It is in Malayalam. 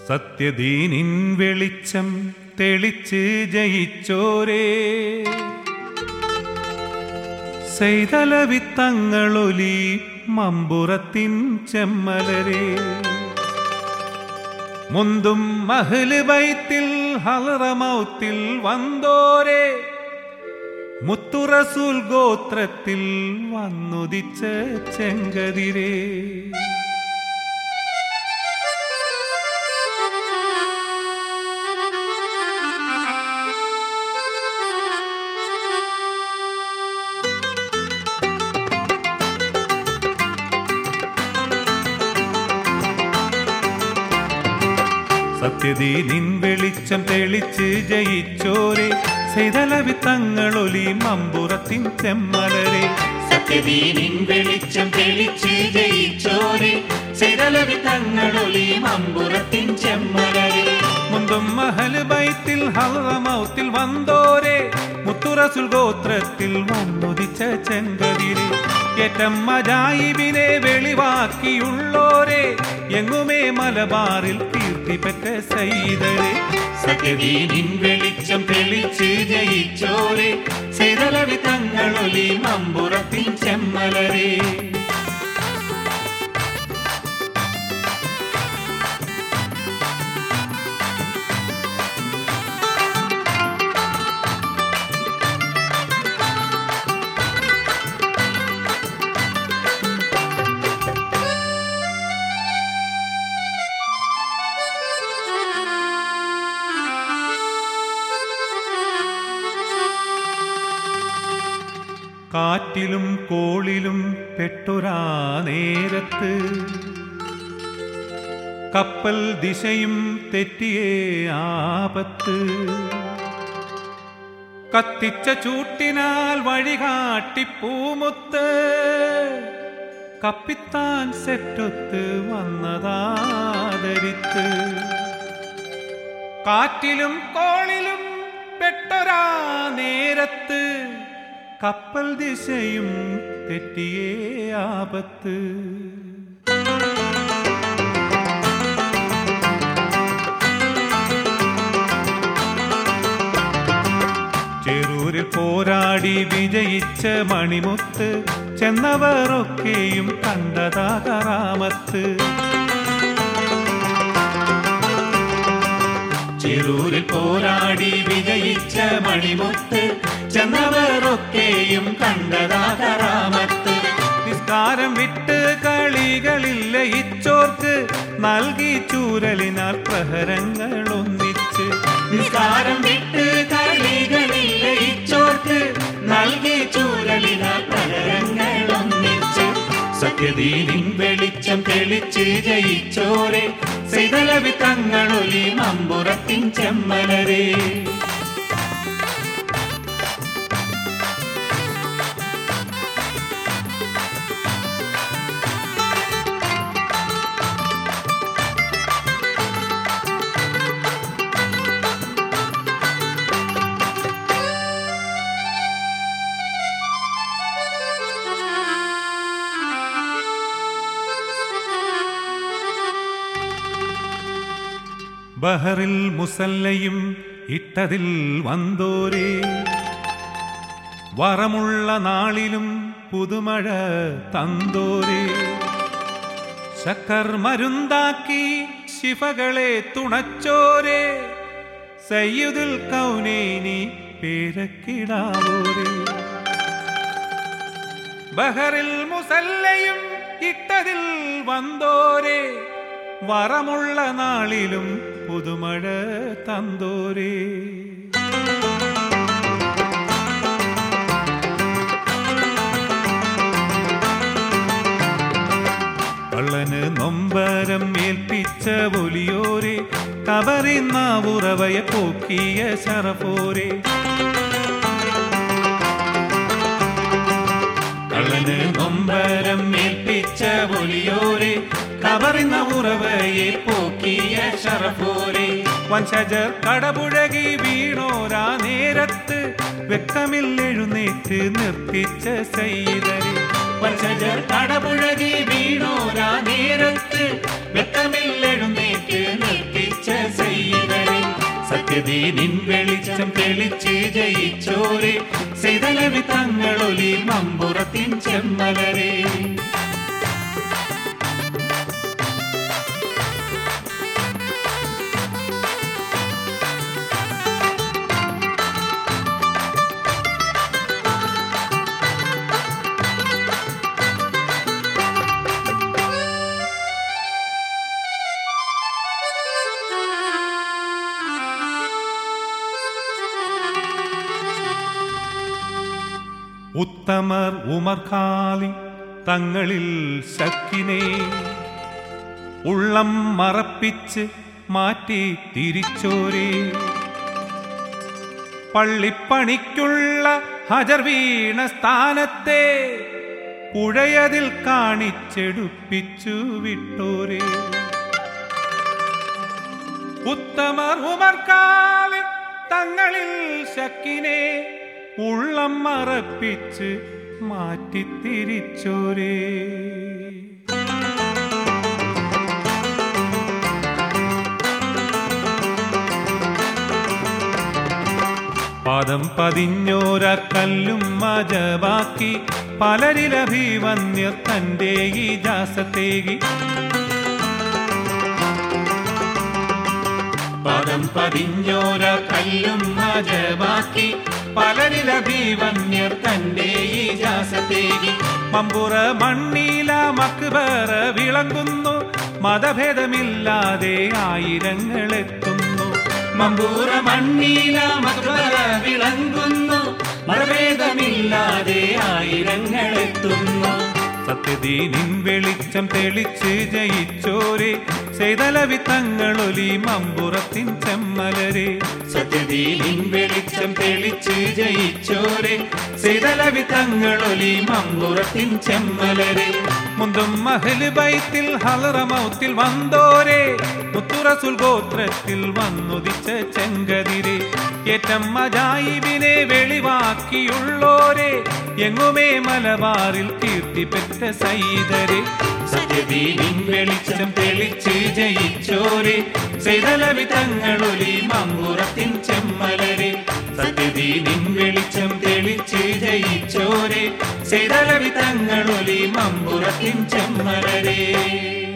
സത്യദീനിൻ വെളിച്ചം തെളിച്ച് ജയിച്ചോരേ സെയ്തലവിത്തങ്ങളൊലി മമ്പുറത്തിൻ ചെമ്മലരേ മുന്തും മഹല് ബൈത്തിൽ ഹലറമൗത്തിൽ വന്തോരേ മുത്തുറസൂൽ ഗോത്രത്തിൽ വന്നുദിച്ച ചെങ്കതിരേ സത്യദീനിൻ വെളിച്ചം തെളിച്ച് ജയിച്ചോരെ സെയ്തലവിത്തങ്ങളൊലി മമ്പുറത്തിൻ ചെമ്മലരെ സത്യദീനിൻ വെളിച്ചം തെളിച്ച് ജയിച്ചോരെ സിരലവി തങ്ങളൊലി മമ്പുറത്തിൻ ചെമ്മലരെ മുന്തും മഹല് ബൈത്തിൽ ഹലറമൗത്തിൽ വന്തോരെ മുത്തുറസുൽ ഗോത്രത്തിൽ വന്നുദിച്ച ചെങ്കതിരെ ഏറ്റം മജായിബിനെ വെളിവാക്കിയുള്ളോരെ എങ്ങുമേ മലബാറിൽ കീർത്തി പെറ്റ സൈതരെ സത്യദീനിൻ വെളിച്ചം തെളിച്ച് ജയിച്ചോരെ സിരലവി തങ്ങളൊലി മമ്പുറത്തിൻ ചെമ്മലരെ കാറ്റിലും കോളിലും പെട്ടൊരാ നേരത്ത് കപ്പൽ ദിശയും തെറ്റിയേ ആപത്ത് കത്തിച്ച ചൂട്ടിനാൽ വഴികാട്ടി പൂമുത്ത് കപ്പിത്താൻ സെറ്റൊത്ത് വന്നതാദരിത്ത് കാറ്റിലും കോളിലും പെട്ടൊരാ നേരത്ത് കപ്പൽ ദിശയും തെറ്റിയേ ആപത്ത് ചെറൂരിൽ പോരാടി വിജയിച്ച മണിമുത്ത് ചെന്നവരൊക്കെയും കണ്ടതാ കറാമത്ത് ചിറൂരിൽ പോരാടി വിജയിച്ച മണിമുത്ത് ചെന്നവരൊക്കെയും കണ്ടതാ കറാമത്ത് നിസ്കാരം വിട്ട് കളികളില്ല ഇച്ചോർക്ക് നൽകി ചൂരലിനാൽ പ്രഹരങ്ങൾ ഒന്നിച്ച് നിസ്കാരം വിട്ട് കളികളില്ല ഇച്ചോർക്ക് നൽകി ചൂരലിന പ്രകരങ്ങൾ ഒന്നിച്ച് സത്യദീനിൻ വെളിച്ചം തെളിച്ച് ജയിച്ചോരെ സിതലവി തങ്ങളൊലി മമ്പുറത്തിൻ ചെമ്മലരെ ബഹറിൽ മുസല്ലയും ഇട്ടതിൽ വന്തോരേ വറമുള്ള നാളിലും പുതുമഴ തന്തോരേ ശക്കർ മരുന്നാക്കി ശിഫകളെ തുണച്ചോരേ സയ്യുദുൽ കൗനേനി പേരക്കിടാവോരേ ബഹറിൽ മുസല്ലയും ഇട്ടതിൽ വന്തോരേ വറമുള്ള നാളിലും പുതുമഴ തന്തോരേ കള്ളന് നൊമ്പരം ഏൽപ്പിച്ച ഒലിയോരെ കബറിന്ന ഉറവയെ പോക്കിയ ശറഫോരെ കള്ളന് നൊമ്പരം ഏൽപ്പിച്ച ഒലിയോരെ കവറിന്ന ഉറവയെ പോക്കിയ ഷറഫോരെ വൻഷജർ കടപുഴകി വീണോരാ നേരത്ത് വെക്കമില്ലെഴുന്നേറ്റ് നിർത്തിച്ച സൈതരെ വത്സജർ കടപുഴകി വീണോരാ നേരത്ത് വെക്കമില്ലെഴുന്നേറ്റ് നിർത്തിച്ച സത്യദീനിൻ വെളിച്ചം തെളിച്ച് ജയിച്ചോരെ ചെയ്തലവി തങ്ങളൊലി മമ്പുറത്തിൻ ചെമ്മലരെ ഉത്തമർ ഉമർഖാലി തങ്ങളിൽ ശക്കിനെ ഉള്ളം മറപ്പിച്ച് മാറ്റി തിരിച്ചോരേ പള്ളിപ്പണിക്കുള്ള ഹജർ വീണ സ്ഥാനത്തെ പുഴയതിൽ കാണിച്ചെടുപ്പിച്ചു വിട്ടോരേ ഉത്തമർ ഉമർക്കാലി തങ്ങളിൽ ശക്കിനെ ഉള്ളം മറപ്പിച്ച് മാറ്റിത്തിരിച്ചോരേ പാദം പതിഞ്ഞോര കല്ലും മജബാക്കി പലരിലഭിവന്യർ തന്റെ ഈ ജാസത്തേകി പദം പതിഞ്ഞോര കല്ലും മജമാക്കി പലരിലഭിവന്യർ തന്റെ ഈ ജാസത്തേകി മമ്പുറ മണ്ണീല മക്ബറ വിളങ്ങുന്നു മതഭേദമില്ലാതെ ആയിരങ്ങളെത്തുന്നു മമ്പൂറ മണ്ണീല മക്ബറ വിളങ്ങുന്നു മതഭേദമില്ലാതെ ആയിരങ്ങളെത്തുന്നു സത്യദീനിൻ വെളിച്ചം തെളിച്ച് ജയിച്ചോരെ ചെയ്തലവി തങ്ങളൊലി മമ്പുറത്തിൻ ചെമ്മലരെ സത്യദീനിൻ വെളിച്ചം തെളിച്ച് ജയിച്ചോരെ ചെയ്തലവി തങ്ങളൊലി മമ്പുറത്തിൻ ചെമ്മലരെ മുന്തും മഹല് ബൈത്തിൽ ഹലറമൗത്തിൽ വന്നോരെ മുത്തുറസുൽ ഗോത്രത്തിൽ വന്നുദിച്ച ചെങ്കതിരെ ഏറ്റം മജായിബിനെ വെളിവാക്കിയുള്ളോരെ എങ്ങുമേ മലബാറിൽ കീർത്തി പെറ്റ സൈതരെ സത്യദീനിൻ വെളിച്ചം തെളിച്ച് ജയിച്ചോരെ ചെയ്തലവി തങ്ങളൊലി മമ്പുറത്തിൻ ചെമ്മലരെ സത്യദീനിൻ വെളിച്ചം തെളിച്ച് ജയിച്ചോരെ ചെയ്തലവി തങ്ങളൊലി മമ്പുറത്തിൻ ചെമ്മലരെ